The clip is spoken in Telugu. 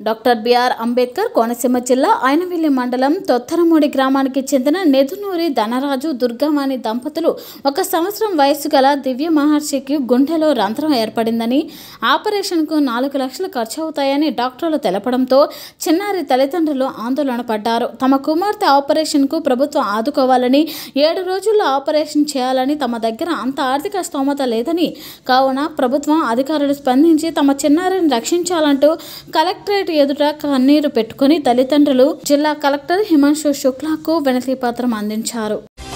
డాక్టర్ బిఆర్ అంబేద్కర్ కోనసీమ జిల్లా ఆయనవెల్లి మండలం తొత్తరమూడి గ్రామానికి చెందిన నెదునూరి ధనరాజు దుర్గవాణి దంపతులు ఒక సంవత్సరం వయసు గల దివ్య మహర్షికి గుండెలో రంధ్రం ఏర్పడిందని ఆపరేషన్కు నాలుగు లక్షలు ఖర్చు అవుతాయని డాక్టర్లు తెలపడంతో చిన్నారి తల్లిదండ్రులు ఆందోళన పడ్డారు తమ కుమార్తె ఆపరేషన్కు ప్రభుత్వం ఆదుకోవాలని ఏడు రోజుల్లో ఆపరేషన్ చేయాలని తమ దగ్గర అంత ఆర్థిక స్తోమత లేదని కావున ప్రభుత్వం అధికారులు స్పందించి తమ చిన్నారిని రక్షించాలంటూ కలెక్టరేట్ ఎదుట కన్నీరు పెట్టుకుని తల్లిదండ్రులు జిల్లా కలెక్టర్ హిమాంశు శుక్లాకు వినతి పత్రం అందించారు